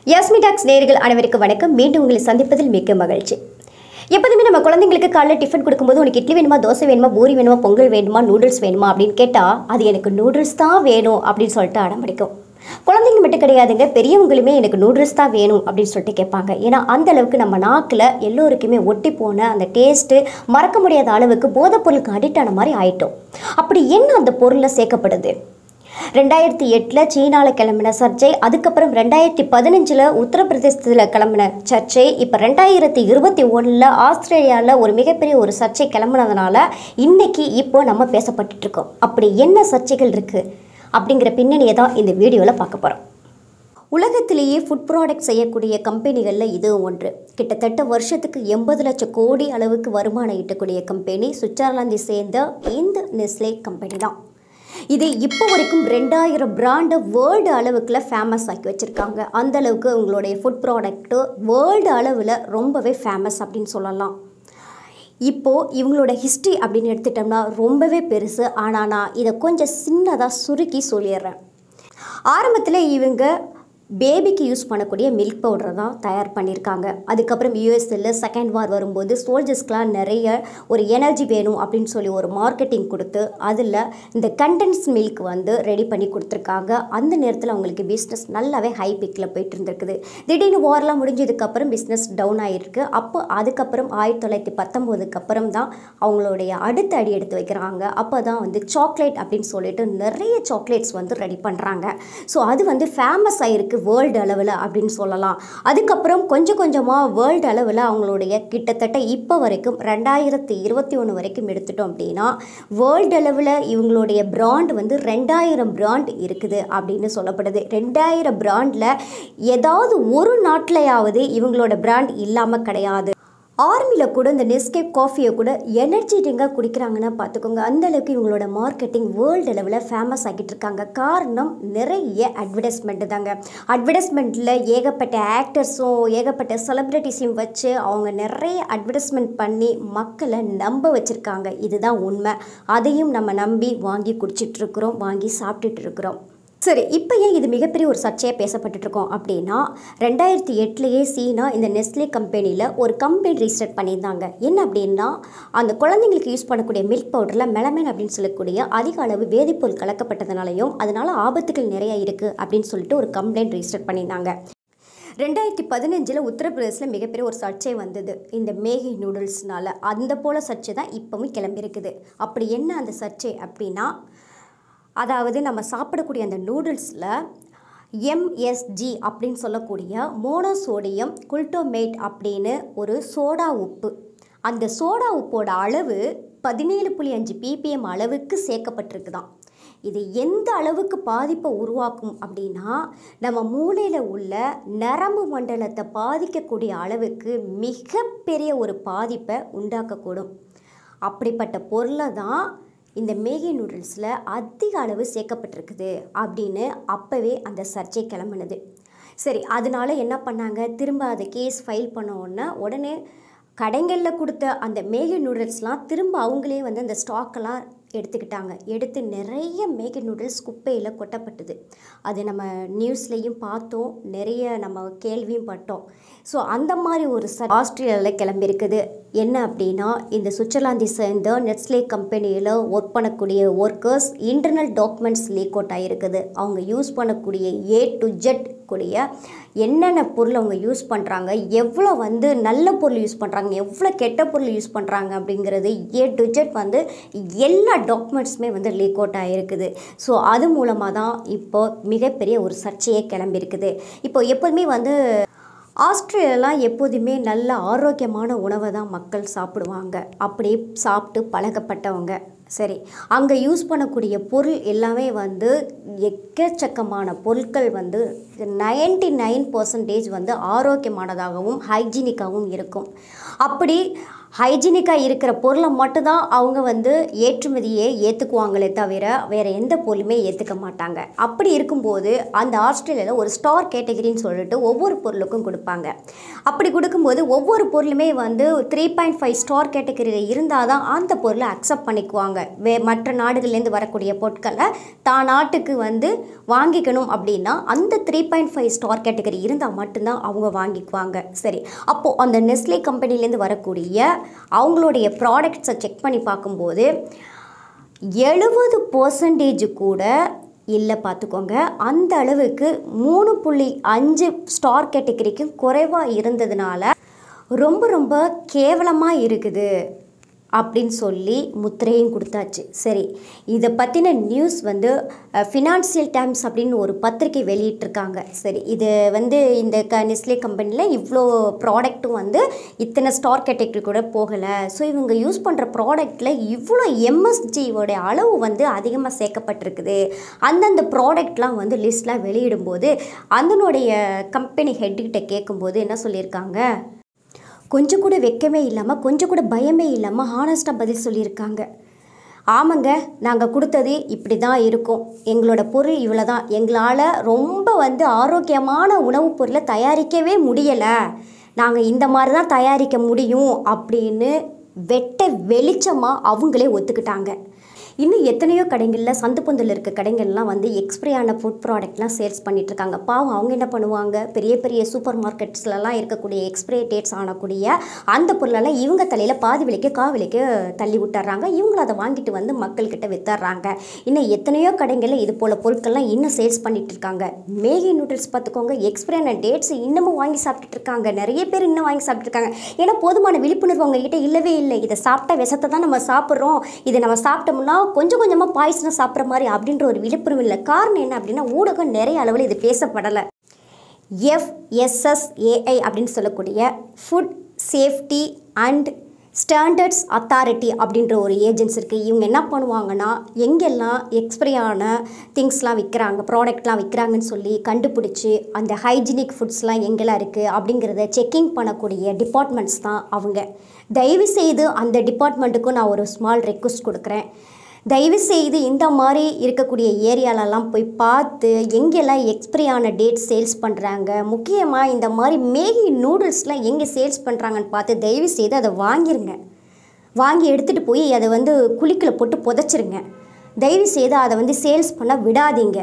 Yasmi tax நேயர்கள் அனைவருக்கும் வணக்கம் மீண்டும் உங்களை சந்திப்பதில் மிக்க மகிழ்ச்சி எப்போதுமே நம்ம குழந்தைங்களுக்கு காலைல டிஃபன் கொடுக்கும்போது உனக்கு இட்லி வேணுமா தோசை வேணுமா பூரி வேணுமா பொங்கல் வேணுமா நூடுல்ஸ் வேணுமா அப்படின்னு கேட்டால் அது எனக்கு நூடுல்ஸ் தான் வேணும் அப்படின்னு சொல்லிட்டு அடம்பிடிக்கும் குழந்தைங்க மட்டும் கிடையாதுங்க பெரியவங்களுமே எனக்கு நூடுல்ஸ் தான் வேணும் அப்படின்னு சொல்லிட்டு கேட்பாங்க ஏன்னா அந்த அளவுக்கு நம்ம நாக்கில் எல்லோருக்குமே ஒட்டி போன அந்த டேஸ்ட்டு மறக்க முடியாத அளவுக்கு போதைப் பொருளுக்கு அடிக்ட் ஆன மாதிரி ஆயிட்டோம் அப்படி என்ன அந்த பொருளில் சேர்க்கப்படுது ரெண்டாயிரத்தி எட்டில் சீனாவில் கிளம்பின சர்ச்சை அதுக்கப்புறம் ரெண்டாயிரத்தி பதினஞ்சில் உத்தரப்பிரதேசத்தில் கிளம்பின சர்ச்சை இப்போ ரெண்டாயிரத்தி இருபத்தி ஒன்றில் ஆஸ்திரேலியாவில் ஒரு மிகப்பெரிய ஒரு சர்ச்சை கிளம்புனதுனால இன்னைக்கு இப்போ நம்ம பேசப்பட்டுட்டு இருக்கோம் அப்படி என்ன சர்ச்சைகள் இருக்குது அப்படிங்கிற பின்னணியை தான் இந்த வீடியோவில் பார்க்க போகிறோம் உலகத்திலேயே ஃபுட் ப்ராடக்ட் செய்யக்கூடிய கம்பெனிகளில் இதுவும் ஒன்று கிட்டத்தட்ட வருஷத்துக்கு எண்பது லட்சம் கோடி அளவுக்கு வருமானம் ஈட்டக்கூடிய கம்பெனி சுவிட்சர்லாந்தை சேர்ந்த இந்த நெஸ்லே கம்பெனி தான் இது இப்போ வரைக்கும் ரெண்டாயிரம் பிராண்டை வேர்ல்டு அளவுக்குள்ள ஃபேமஸ் ஆக்கி வச்சுருக்காங்க அந்த அளவுக்கு உங்களுடைய ஃபுட் ப்ராடக்ட்டு வேர்ல்டு அளவில் ரொம்பவே ஃபேமஸ் அப்படின்னு சொல்லலாம் இப்போது இவங்களோட ஹிஸ்ட்ரி அப்படின்னு எடுத்துட்டோம்னா ரொம்பவே பெருசு ஆனால் நான் இதை கொஞ்சம் சின்னதாக சுருக்கி சொல்லிடுறேன் ஆரம்பத்தில் இவங்க பேபிக்கு யூஸ் பண்ணக்கூடிய மில்க் பவுடரை தான் தயார் பண்ணியிருக்காங்க அதுக்கப்புறம் யூஎஸ்எல்ல செகண்ட் வார் வரும்போது சோல்ஜர்ஸ்க்கெலாம் நிறைய ஒரு எனர்ஜி வேணும் அப்படின்னு சொல்லி ஒரு மார்க்கெட்டிங் கொடுத்து அதில் இந்த கண்டென்ஸ் மில்க் வந்து ரெடி பண்ணி கொடுத்துருக்காங்க அந்த நேரத்தில் அவங்களுக்கு பிஸ்னஸ் நல்லாவே ஹை பிக்கில் போயிட்டு இருந்திருக்குது திடீர்னு வார்லாம் முடிஞ்சதுக்கப்புறம் பிஸ்னஸ் டவுன் ஆகிருக்கு அப்போ அதுக்கப்புறம் ஆயிரத்தி தொள்ளாயிரத்தி பத்தொம்போதுக்கு அப்புறம் தான் அவங்களுடைய அடுத்த அடி எடுத்து வைக்கிறாங்க அப்போ தான் வந்து சாக்லேட் அப்படின்னு சொல்லிட்டு நிறைய சாக்லேட்ஸ் வந்து ரெடி பண்ணுறாங்க ஸோ அது வந்து ஃபேமஸ் ஆகிருக்கு வேர்ல்டு அளவில் அப்படின்னு சொல்லலாம் அதுக்கப்புறம் கொஞ்சம் கொஞ்சமாக வேர்ல்டு அளவில் அவங்களுடைய கிட்டத்தட்ட இப்போ வரைக்கும் ரெண்டாயிரத்தி இருபத்தி ஒன்று வரைக்கும் எடுத்துட்டோம் அப்படின்னா வேர்ல்டு அளவில் இவங்களுடைய பிராண்ட் வந்து ரெண்டாயிரம் பிராண்ட் இருக்குது அப்படின்னு சொல்லப்படுது ரெண்டாயிரம் பிராண்டில் ஏதாவது ஒரு நாட்டிலையாவது இவங்களோட பிராண்ட் இல்லாமல் கிடையாது ஆர்மியில் கூட இந்த நெஸ்கேப் காஃபியை கூட எனர்ஜி ட்ரிங்காக குடிக்கிறாங்கன்னா பார்த்துக்கோங்க அந்த அளவுக்கு இவங்களோட மார்க்கெட்டிங் வேர்ல்டு லெவலில் ஃபேமஸ் ஆகிட்டு இருக்காங்க காரணம் நிறைய அட்வர்டைஸ்மெண்ட் தாங்க அட்வர்டைஸ்மெண்ட்டில் ஏகப்பட்ட ஆக்டர்ஸும் ஏகப்பட்ட செலிப்ரிட்டிஸையும் வச்சு அவங்க நிறைய அட்வர்டைஸ்மெண்ட் பண்ணி மக்களை நம்ப வச்சுருக்காங்க இதுதான் உண்மை அதையும் நம்ம நம்பி வாங்கி குடிச்சிட்ருக்குறோம் வாங்கி சாப்பிட்டுட்டு இருக்கிறோம் சரி இப்போ ஏன் இது மிகப்பெரிய ஒரு சர்ச்சையாக பேசப்பட்டுட்டு இருக்கோம் அப்படின்னா ரெண்டாயிரத்தி எட்டுலேயே சீனா இந்த நெஸ்லே கம்பெனியில் ஒரு கம்பெனி ரிஜிஸ்டர் பண்ணியிருந்தாங்க என்ன அப்படின்னா அந்த குழந்தைங்களுக்கு யூஸ் பண்ணக்கூடிய மில்க் பவுடரில் மெலமைன் அப்படின்னு சொல்லக்கூடிய அதிக அளவு வேதிப்பொருள் கலக்கப்பட்டதுனாலையும் அதனால் ஆபத்துகள் நிறைய இருக்குது அப்படின்னு சொல்லிட்டு ஒரு கம்ப்ளைண்ட் ரிஜிஸ்டர் பண்ணியிருந்தாங்க ரெண்டாயிரத்தி பதினஞ்சில் உத்தரப்பிரதேசில் மிகப்பெரிய ஒரு சர்ச்சை வந்தது இந்த மேகி நூடுல்ஸ்னால அந்த போல் சர்ச்சை தான் இப்போவும் கிளம்பியிருக்குது அப்படி என்ன அந்த சர்ச்சை அப்படின்னா அதாவது நம்ம சாப்பிடக்கூடிய அந்த நூடுல்ஸில் எம்எஸ்ஜி அப்படின்னு சொல்லக்கூடிய மோனோசோடியம் குல்டோமேட் அப்படின்னு ஒரு சோடா உப்பு அந்த சோடா உப்போட அளவு பதினேழு புள்ளி அஞ்சு பிபிஎம் அளவுக்கு சேர்க்கப்பட்டிருக்குதாம் இது எந்த அளவுக்கு பாதிப்பை உருவாக்கும் அப்படின்னா நம்ம மூளையில் உள்ள நரம்பு மண்டலத்தை பாதிக்கக்கூடிய அளவுக்கு மிகப்பெரிய ஒரு பாதிப்பை உண்டாக்கக்கூடும் அப்படிப்பட்ட பொருளை தான் இந்த மேகி நூடுல்ஸில் அதிக அளவு சேர்க்கப்பட்டிருக்குது அப்படின்னு அப்போவே அந்த சர்ச்சை கிளம்புனது சரி அதனால என்ன பண்ணாங்க திரும்ப அதை கேஸ் ஃபைல் பண்ண உடனே உடனே கடைகளில் கொடுத்த அந்த மேகி நூடுல்ஸ்லாம் திரும்ப அவங்களே வந்து அந்த ஸ்டாக்கெல்லாம் எடுத்துக்கிட்டாங்க எடுத்து நிறைய மேகி நூடுல்ஸ் குப்பையில் கொட்டப்பட்டது அது நம்ம நியூஸ்லேயும் பார்த்தோம் நிறைய நம்ம கேள்வியும் பட்டோம் ஸோ அந்த மாதிரி ஒரு ச ஆஸ்திரேலியாவில் கிளம்பியிருக்குது என்ன அப்படின்னா இந்த சுவிட்சர்லாந்தை சேர்ந்த நெட்ஸ்லே கம்பெனியில் ஒர்க் பண்ணக்கூடிய workers internal documents leak out ஆகிருக்குது அவங்க யூஸ் பண்ணக்கூடிய ஏ டு ஜெட் கூடிய என்னென்ன பொருள் அவங்க யூஸ் பண்ணுறாங்க எவ்வளோ வந்து நல்ல பொருள் யூஸ் பண்ணுறாங்க எவ்வளோ கெட்ட பொருள் யூஸ் பண்ணுறாங்க அப்படிங்கிறது ஏ டு ஜெட் வந்து எல்லா டாக்குமெண்ட்ஸுமே வந்து லீக் அவுட் ஆகிருக்குது ஸோ அது மூலமாக தான் இப்போ மிகப்பெரிய ஒரு சர்ச்சையே கிளம்பியிருக்குது இப்போ எப்போதுமே வந்து ஆஸ்திரேலியாலாம் எப்போதுமே நல்ல ஆரோக்கியமான உணவை தான் மக்கள் சாப்பிடுவாங்க அப்படியே சாப்பிட்டு பழக்கப்பட்டவங்க சரி அங்கே யூஸ் பண்ணக்கூடிய பொருள் எல்லாமே வந்து எக்கச்சக்கமான பொருட்கள் வந்து நைன்டி நைன் பர்சன்டேஜ் வந்து ஆரோக்கியமானதாகவும் ஹைஜீனிக்காகவும் இருக்கும் அப்படி ஹைஜீனிக்காக இருக்கிற பொருளை மட்டும்தான் அவங்க வந்து ஏற்றுமதியை ஏற்றுக்குவாங்களே தவிர வேறு எந்த பொருளுமே ஏற்றுக்க மாட்டாங்க அப்படி இருக்கும்போது அந்த ஆஸ்திரேலியாவில் ஒரு ஸ்டார் கேட்டகரின்னு சொல்லிட்டு ஒவ்வொரு பொருளுக்கும் கொடுப்பாங்க அப்படி கொடுக்கும்போது ஒவ்வொரு பொருளுமே வந்து த்ரீ பாயிண்ட் ஃபைவ் ஸ்டார் கேட்டகரியில் இருந்தால் தான் அந்த பொருளை அக்செப்ட் பண்ணிக்குவாங்க வே மற்ற நாடுகள்லேருந்து வரக்கூடிய பொருட்களை தான் நாட்டுக்கு வந்து வாங்கிக்கணும் அப்படின்னா அந்த three point five star category இருந்தால் மட்டும்தான் அவங்க வாங்கிக்குவாங்க சரி அப்போது அந்த நெஸ்லே கம்பெனிலேருந்து வரக்கூடிய அவங்களுடைய ப்ராடக்ட்ஸை செக் பண்ணி பார்க்கும்போது எழுபது பர்சன்டேஜ் கூட இல்லை பார்த்துக்கோங்க அந்த அளவுக்கு மூணு புள்ளி அஞ்சு ஸ்டார் கேட்டகரிக்கும் குறைவாக இருந்ததுனால ரொம்ப ரொம்ப கேவலமாக இருக்குது அப்படின்னு சொல்லி முத்திரையும் கொடுத்தாச்சு சரி இதை பற்றின நியூஸ் வந்து ஃபினான்சியல் டைம்ஸ் அப்படின்னு ஒரு பத்திரிக்கை வெளியிட்டிருக்காங்க சரி இது வந்து இந்த க நெஸ்லே கம்பெனியில் இவ்வளோ ப்ராடக்ட்டும் வந்து இத்தனை ஸ்டார் கேட்டகரி கூட போகலை ஸோ இவங்க யூஸ் பண்ணுற ப்ராடக்டில் இவ்வளோ எம்எஸ்ஜியோடைய அளவு வந்து அதிகமாக சேர்க்கப்பட்டிருக்குது அந்தந்த ப்ராடக்ட்லாம் வந்து லிஸ்ட்லாம் வெளியிடும்போது அதனுடைய கம்பெனி ஹெட்டுக்கிட்ட கேட்கும்போது என்ன சொல்லியிருக்காங்க கொஞ்சம் கூட வெக்கமே இல்லாமல் கொஞ்சம் கூட பயமே இல்லாமல் ஹானஸ்ட்டாக பதில் சொல்லியிருக்காங்க ஆமாங்க நாங்கள் கொடுத்தது இப்படி தான் இருக்கும் எங்களோட பொருள் இவ்வளோ தான் எங்களால் ரொம்ப வந்து ஆரோக்கியமான உணவுப் பொருளை தயாரிக்கவே முடியலை நாங்கள் இந்த மாதிரி தான் தயாரிக்க முடியும் அப்படின்னு வெட்ட வெளிச்சமாக அவங்களே ஒத்துக்கிட்டாங்க இன்னும் எத்தனையோ கடைகளில் சந்து பொந்தில் இருக்க கடைகள்லாம் வந்து எக்ஸ்பிரி ஆன ஃபுட் ப்ராடக்ட்லாம் சேல்ஸ் பண்ணிட்டு இருக்காங்க பாவம் அவங்க என்ன பண்ணுவாங்க பெரிய பெரிய சூப்பர் மார்க்கெட்ஸ்லலாம் இருக்கக்கூடிய எக்ஸ்பிரி டேட்ஸ் ஆனக்கூடிய அந்த பொருளெல்லாம் இவங்க தலையில் பாதி விலைக்கு கா விலைக்கு தள்ளி விட்டுறாங்க இவங்க அதை வாங்கிட்டு வந்து மக்கள்கிட்ட வித்துறாங்க இன்னும் எத்தனையோ கடைகளில் இது போல் பொருட்கள்லாம் இன்னும் சேல்ஸ் பண்ணிட்டு இருக்காங்க மேகி நூடுல்ஸ் பார்த்துக்கோங்க எக்ஸ்பிரி ஆன டேட்ஸ் இன்னமும் வாங்கி சாப்பிட்டுட்டு இருக்காங்க நிறைய பேர் இன்னும் வாங்கி சாப்பிட்டுட்டு இருக்காங்க ஏன்னா போதுமான விழிப்புணர்வு அவங்க கிட்ட இல்லவே இல்லை இதை சாப்பிட்டா விஷத்தை தான் நம்ம சாப்பிட்றோம் இதை நம்ம சாப்பிட்டோம்னா கொஞ்சம் கொஞ்சமாக பாய்சனை சாப்பிட்ற மாதிரி அப்படின்ற ஒரு விழிப்புணர்வு இல்லை காரணம் என்ன அப்படின்னா ஊடகம் நிறைய அளவில் இது பேசப்படலை எஃப்எஸ்எஸ்ஏஐ அப்படின்னு சொல்லக்கூடிய food safety and standards authority அப்படின்ற ஒரு ஏஜென்சி இருக்குது இவங்க என்ன பண்ணுவாங்கன்னா எங்கெல்லாம் எக்ஸ்பிரியான திங்ஸ்லாம் விற்கிறாங்க ப்ராடக்ட்லாம் விற்கிறாங்கன்னு சொல்லி கண்டுபிடிச்சி அந்த ஹைஜீனிக் ஃபுட்ஸ்லாம் எங்கெல்லாம் இருக்குது அப்படிங்கிறத செக்கிங் பண்ணக்கூடிய டிபார்ட்மெண்ட்ஸ் தான் அவங்க தயவு செய்து அந்த டிபார்ட்மெண்ட்டுக்கும் நான் ஒரு ஸ்மால் ரெக்வஸ்ட் கொடுக்குறேன் தயவு செய்து இந்த மாதிரி இருக்கக்கூடிய ஏரியாலலாம் போய் பார்த்து எங்கெல்லாம் எக்ஸ்பிரி ஆன டேட் சேல்ஸ் பண்ணுறாங்க முக்கியமாக இந்த மாதிரி மேகி நூடுல்ஸ்லாம் எங்கே சேல்ஸ் பண்ணுறாங்கன்னு பார்த்து தயவு செய்து அதை வாங்கிருங்க வாங்கி எடுத்துகிட்டு போய் அதை வந்து குழிக்குள்ள போட்டு புதைச்சிருங்க தயவு செய்து அதை வந்து சேல்ஸ் பண்ண விடாதீங்க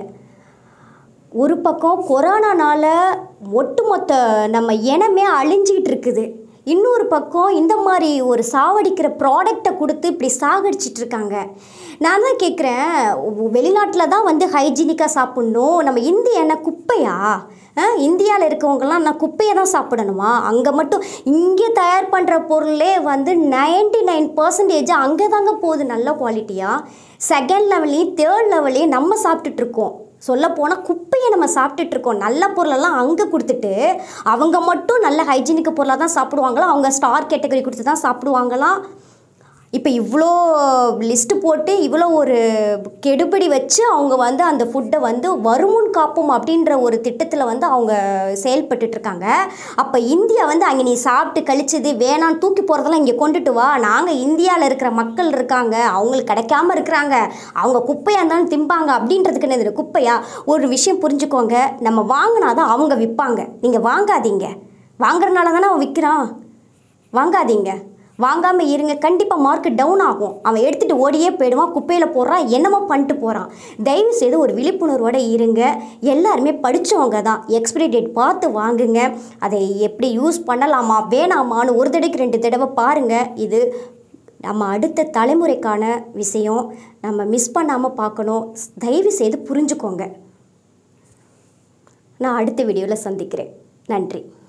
ஒரு பக்கம் கொரோனானால ஒட்டுமொத்த நம்ம இனமே அழிஞ்சிக்கிட்டு இருக்குது இன்னொரு பக்கம் இந்த மாதிரி ஒரு சாவடிக்கிற ப்ராடக்டை கொடுத்து இப்படி சாகடிச்சிட்டு இருக்காங்க நான் தான் கேட்குறேன் வெளிநாட்டில் தான் வந்து ஹைஜீனிக்காக சாப்பிட்ணும் நம்ம இந்திய என்ன குப்பையா இந்தியாவில் இருக்கவங்கலாம் நான் குப்பையை தான் சாப்பிடணுமா அங்கே மட்டும் இங்கே தயார் பண்ணுற பொருளே வந்து நைன்டி நைன் பர்சன்டேஜ் அங்கே தாங்க போகுது நல்ல குவாலிட்டியாக செகண்ட் லெவல்லையும் தேர்ட் லெவல்லையும் நம்ம சாப்பிட்டுட்டு இருக்கோம் சொல்லப்போனால் குப்பையை நம்ம சாப்பிட்டுட்டு இருக்கோம் நல்ல பொருளெல்லாம் அங்கே கொடுத்துட்டு அவங்க மட்டும் நல்ல ஹைஜீனிக் பொருளாக தான் சாப்பிடுவாங்களா அவங்க ஸ்டார் கேட்டகரி கொடுத்து தான் சாப்பிடுவாங்களாம் இப்போ இவ்வளோ லிஸ்ட்டு போட்டு இவ்வளோ ஒரு கெடுபிடி வச்சு அவங்க வந்து அந்த ஃபுட்டை வந்து வருமுன் காப்போம் அப்படின்ற ஒரு திட்டத்தில் வந்து அவங்க செயல்பட்டுட்டு இருக்காங்க அப்போ இந்தியா வந்து அங்கே நீ சாப்பிட்டு கழிச்சது வேணாம் தூக்கி போகிறதெல்லாம் இங்கே கொண்டுட்டு வா நாங்கள் இந்தியாவில் இருக்கிற மக்கள் இருக்காங்க அவங்களுக்கு கிடைக்காம இருக்கிறாங்க அவங்க குப்பையாக இருந்தாலும் திம்பாங்க அப்படின்றதுக்கு என்னது குப்பையா ஒரு விஷயம் புரிஞ்சுக்கோங்க நம்ம வாங்கினா தான் அவங்க விற்பாங்க நீங்கள் வாங்காதீங்க வாங்குறதுனால தானே அவன் விற்கிறான் வாங்காதீங்க வாங்காமல் இருங்க கண்டிப்பாக மார்க்கெட் டவுன் ஆகும் அவன் எடுத்துகிட்டு ஓடியே போயிடுவான் குப்பையில் போடுறான் என்னமோ பண்ணிட்டு போகிறான் தயவு செய்து ஒரு விழிப்புணர்வோடு இருங்க எல்லாருமே படித்தவங்க தான் எக்ஸ்பிரி டேட் பார்த்து வாங்குங்க அதை எப்படி யூஸ் பண்ணலாமா வேணாமான்னு ஒரு தடவைக்கு ரெண்டு தடவை பாருங்கள் இது நம்ம அடுத்த தலைமுறைக்கான விஷயம் நம்ம மிஸ் பண்ணாமல் பார்க்கணும் தயவு செய்து புரிஞ்சுக்கோங்க நான் அடுத்த வீடியோவில் சந்திக்கிறேன் நன்றி